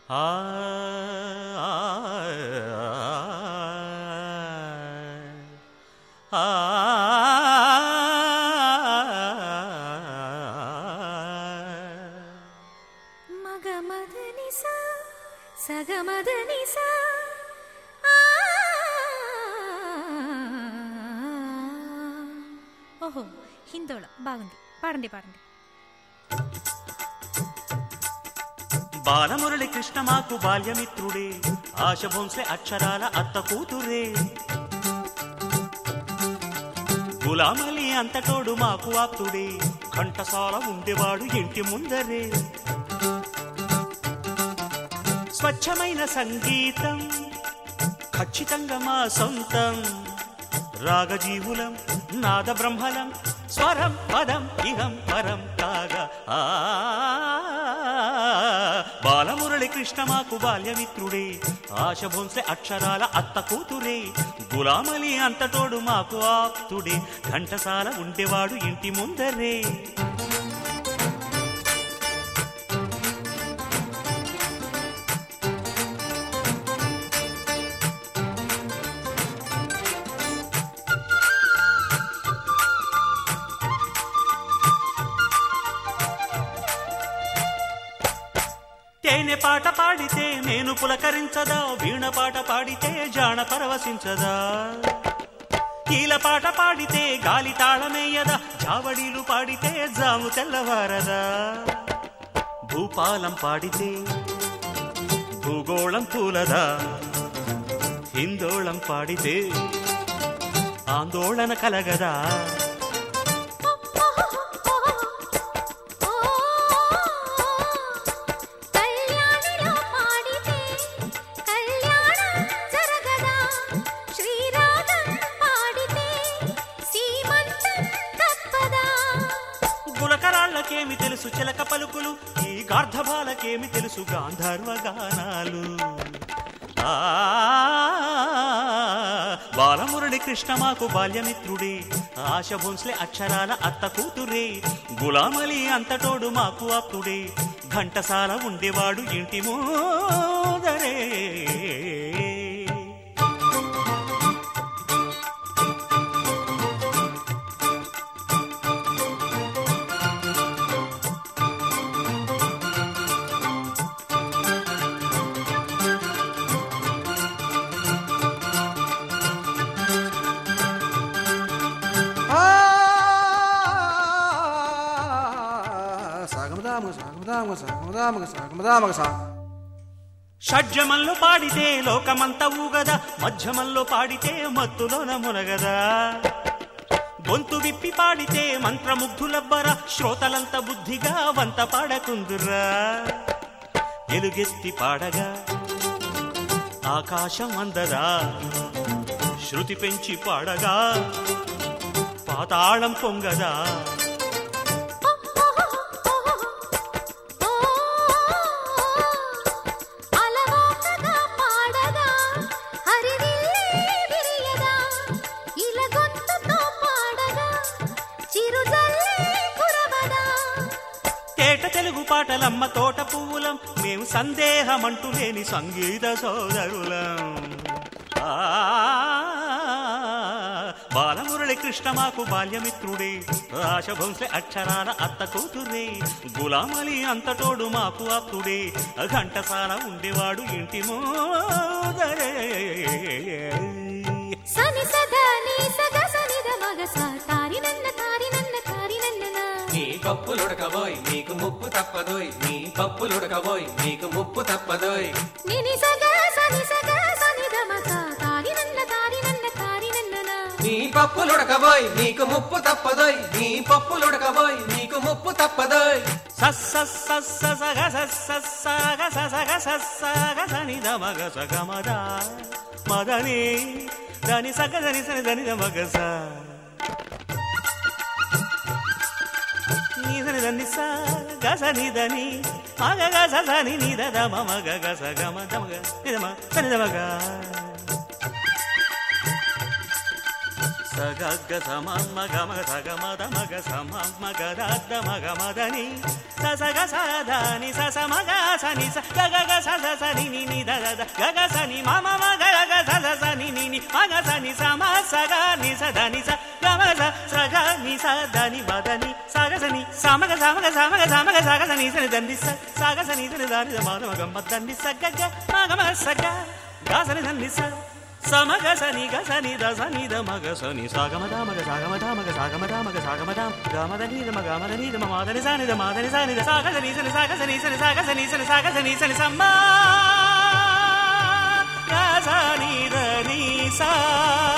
ఆ ఆ మగమదని సా సగమదని సా ఓహో హిందోళ బాగుంది పాడండి పాడండి బాలమురళి కృష్ణ మాకు బాల్యమిత్రుడే ఆశ భోంసే అక్షరాల అత్త కూతురే గులామలి అంతటోడు మాకు ఆప్తుడే ఘంటసాల ఉండేవాడు ఇంటి ముందరే స్వచ్ఛమైన సంగీతం ఖచ్చితంగా మా సొంతం రాగజీవులం నాద బ్రహ్మలం స్వరం పదం ఇహం పరం కాగా ఆ బాలమురళి కృష్ణ మాకు బాల్యమిత్రుడే ఆశ భోంసే అక్షరాల అత్త కూతురే గులామలి అంతటోడు మాకు ఆప్తుడే ఘంటసాల ఉండేవాడు ఇంటి ముందరే తేనె పాట పాడితే నేను పులకరించదా వీణ పాట పాడితే జాణ పరవశించదా కీల పాట పాడితే గాలి తాళమేయదా జావడీలు పాడితే జాము తెల్లవారదా భూపాలం పాడితే భూగోళం తూలదా హిందోళం పాడితే ఆందోళన కలగదా కళ్యాణిలో పాడితే కళ్యాణం జరగదా శ్రీరాగం పాడితే సీమంతం తప్పదా గులకరాళ్ళకేమి తెలుసు చిలక పలుకులు ఈ గార్ధబాలకేమి తెలుసు గాంధర్వ గానాలు ఆ బాలమురళి కృష్ణ మాకు బాల్యమిత్రుడే ఆశ భోన్స్లే అక్షరాల అత్త కూతురే గులామలి అంతటోడు మాకు ఆప్తుడే ఘంటసాల ఉండేవాడు ఇంటి మోదరే సాగమదామగ సాగమదామగ సాగమదామగ సాగమదామగ సా షడ్జమంలో పాడితే లోకమంతా ఊగదా మధ్యమంలో పాడితే మత్తులోన మునగదా గొంతు విప్పి పాడితే మంత్రముగ్ధులబ్బరా శ్రోతలంత బుద్ధిగా వంత పాడకుందురా ఎలుగెత్తి పాడగా ఆకాశం అందదా శృతి పెంచి పాడగా పాతాళం పొంగదా అలవాకగా పాడగా హరివిల్లే విరియదా ఇల గొంతుతో పాడగా చిరుజల్లే కురవదా తేట తెలుగు పాటలమ్మ తోట పువ్వులం మేము సందేహమంటూ లేని సంగీత సోదరులం ఆ, బాలమురళి కృష్ణ మాకు బాల్యమిత్రుడే ఆశభంశ అక్షరాల అత్త కూతురే గులామలి అంతటోడు మాకు ఆప్తుడే ఘంటసాల ఉండేవాడు ఇంటి మోదరే సని సదా నీ సగ సనిద మగ సా తారి నన్న తారి నన్న తారి నన్ననా నీ పప్పులుడకబోయ్ నీకు ముప్పు తప్పదోయ్ నీ పప్పులుడకబోయ్ నీకు ముప్పు తప్పదోయ్ నిని సగ సని సగ సనిద మగ తారి నన్న తారి నన్న తారి నన్ననా నీ పప్పులుడకబోయ్ నీకు ముప్పు తప్పదోయ్ నీ పప్పులుడకబోయ్ నీకు ముప్పు తప్పదోయ్ సస్స సస్స సగ సస్స సగ సగ సగ సని మగ సగమద మదని దని సగ దని సని దని మగ స నీ సని దని స గ సని దని మగ గ స సని ని ద ద మ మగ గ స గ మ ద మగ ని ద మ సని ద మగ సగగ్గ సమమ్మ గమ సగమద మగ సమమ్మ గదద్ద మగ మదని ససగ సదని ససమగ సని స గగ స స సని ని ని ద ద ద గగ సని మమ మగ గగ స స సని ని ని మగ సని సమ సగ ని స దని స గమ స సగ ని స దని బదని సగ సని సమగ సమగ సమగ సమగ సగ సని సని దండి స సగ సని సని దాని ద మాద మగ మద్దండి సగ గ మగ మ సగ గ సని దండి స సమగ సని గ సని ద సని ద మగ సని సాగమ ద మగ సాగమ ద మగ సాగమ ద మగ సాగమ ద గమ ద ని ద మగ మ ద ని ద మ మ ద ని సని ద మ ద ని సని ద సాగ సని సని సాగ సని సని సాగ సని సని సాగ సని సని సమ్మ గ సని ద ని సా